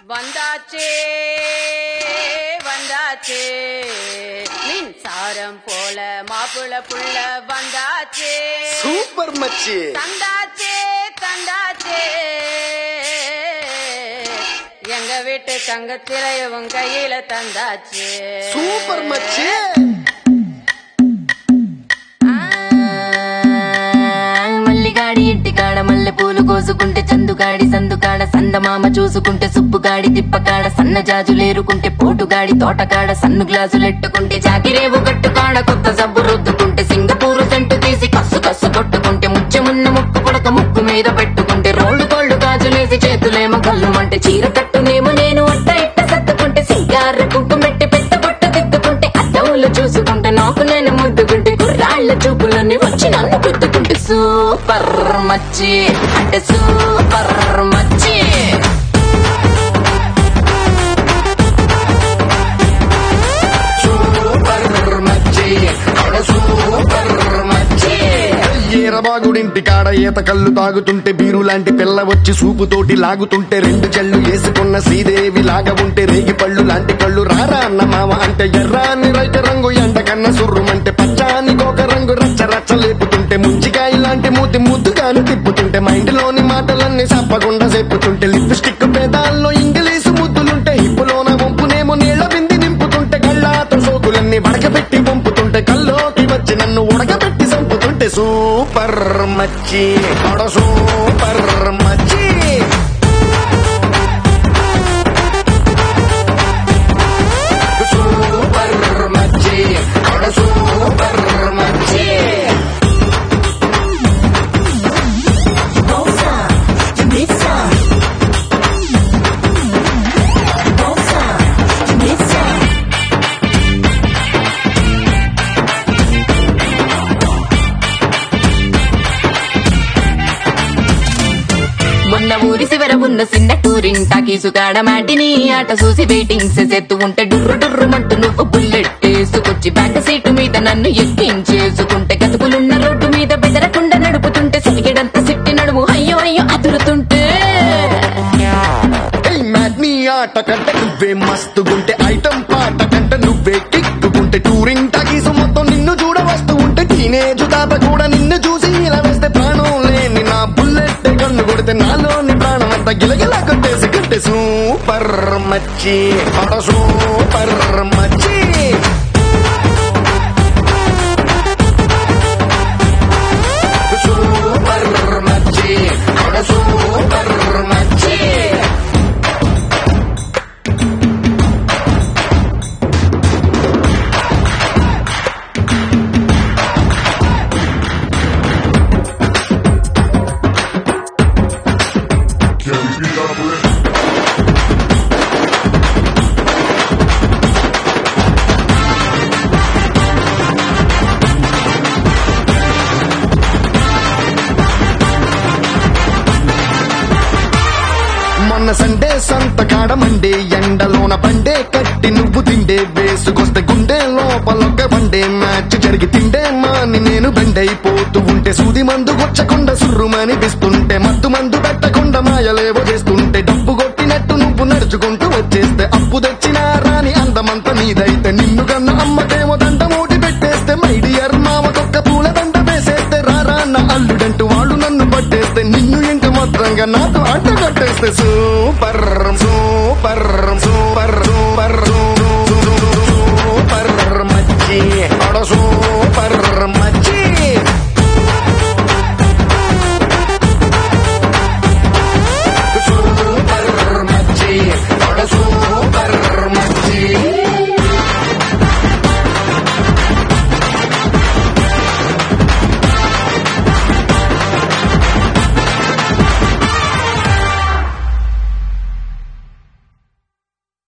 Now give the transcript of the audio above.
வந்தாச்சே வந்தாச்சே மின்சாரம் போல மாப்பிள புள்ள வந்தாச்சே సూపర్ మచ్చి தந்தாச்சே தந்தாச்சே எங்க வீட்டு தங்கத்திலையும் கையில தந்தாச்சே సూపర్ మచ్చి మల్లిగాడి ఇంటికాడ మల్లె పూలు కోసుకుంటే చందుగాడి సందుకాడ సందమామ చూసుకుంటే సుబ్బుగాడి తిప్పకాడ సన్న జాజులేరుకుంటే పోటుగాడి తోటకాడ సన్ను గ్లాసులెట్టుకుంటే జాకిరేవు కట్టుకాడ కొత్త సబ్బు రుద్దుకుంటే సింగపూరు సెంటు తీసి కస్సు కస్సు కొట్టుకుంటే ముచ్చెమున్న ముక్కు పుడక ముక్కు మీద పెట్టుకుంటే రోడ్డు కోళ్ళు గాజులేసి చేతులేమో కళ్ళు అంటే చీర కట్టునేమో నేను అట్ట ఇట్ట సత్తుకుంటే సింగార కుంకుమెట్టి పెట్ట బొట్ట దిద్దుకుంటే అద్దములు చూసుకుంటే నాకు నేను ముద్దుకుంటే కుర్రాళ్ళ చూపులన్నీ వచ్చి నన్ను గుద్దుకుంటే సూపర్ మచ్చి అంటే సూపర్ మచ్చి సూపర్ మచ్చి సూపర్ మచ్చి ఈరబాగుడింటి కాడ ఈత కళ్ళు తాగుతుంటే బీరు లాంటి పిల్ల వచ్చి సూపుతోటి లాగుతుంటే రెండు చెళ్ళు వేసుకున్న శ్రీదేవి లాగా ఉంటే రేగి పళ్ళు లాంటి కళ్ళు రారా అన్న మామ అంటే ఎర్రాని రైత రంగు ఎండ కన్న సుర్రుమంటే పచ్చాని గోక రంగు రచ్చ రచ్చ లేపుతుంటే ముంచికాయ లాంటి మూతి ముద్దుగాను తిప్పుతుంటే మైండ్లోని మాటలన్నీ చెప్పకుండా చెప్పుతుంటే లిప్స్టిక్ పేదాల్లో ఇంగ్లీషు ముద్దులుంటే హిప్పులోన వంపునేమో నీళ్ల బింది నింపుతుంటే కళ్ళాతో సోకులన్నీ వడకబెట్టి పంపుతుంటే కల్లోకి వచ్చి నన్ను ఉడకబెట్టి చంపుతుంటే సూపర్ మచ్చి అడ సూపర్ మచ్చి సూపర్ మచ్చి అడ సూపర్ మచ్చి మొన్న ఊరి శివర ఉన్న చిన్న టూరింగ్ టాకీసుగాడ మాటిని ఆట చూసి వెయిటింగ్ చేసేత్తు ఉంటే డుర్రు డుర్రు మంటూ నువ్వు బుల్లెట్ వేసుకొచ్చి బ్యాక్ సీటు మీద నన్ను ఎక్కించేసుకుంటే గతుకులున్న రోడ్డు మీద బెదరకుండా నడుపుతుంటే సిటికెడంత సిట్టి నడుము అయ్యో అయ్యో అదురుతుంటే ఏయ్ మ్యాట్నీ ఆట కంటే నువ్వే మస్తుగుంటే ఐటమ్ పాట కంటే నువ్వే కిక్కుకుంటే టూరింగ్ టాకీసు మొత్తం నిన్ను చూడ వస్తూ ఉంటే టీనేజ్ తాత కూడా నిన్ను చూసి ఇలా వేస్తే ప్రాణం లేని నా బుల్లెట్ కన్ను కొడితే నాలోని ప్రాణం అంతా గిలగిల కొట్టేసి కట్టే సూపర్ మచ్చి అడ సూపర్ మచ్చి సూపర్ మచ్చి అడ సూపర్ మచ్చి మొన్న సండే సంత కాడ మండే ఎండలోన పండే కట్టి నువ్వు తిండే వేసుకొస్తే గుండె లోపలొక్క బండే మ్యాచ్ జరిగి తిండే మాని నేను బెండైపోతూ ఉంటే సూది మందు గొచ్చకుండా సుర్రుమనిపిస్తుంటే మత్తు మందు పెట్టకుండా మాయలేవో చేస్తుంటే డబ్బు కొట్టినట్టు నువ్వు నడుచుకుంటూ వచ్చేస్తే అప్పు తెచ్చినా రాని అందమంత నీదైతే నిన్ను కన్న అమ్మకేమో దండ మూటి పెట్టేస్తే మైడియర్ మామకొక్క పూల దండ వేసేస్తే రారా అన్న అల్లుడంటూ వాళ్ళు నన్ను పట్టేస్తే నిన్ను ఇంక మాత్రంగా నాతో అంట కట్టేస్తే సూపర్ సూపర్ సూపర్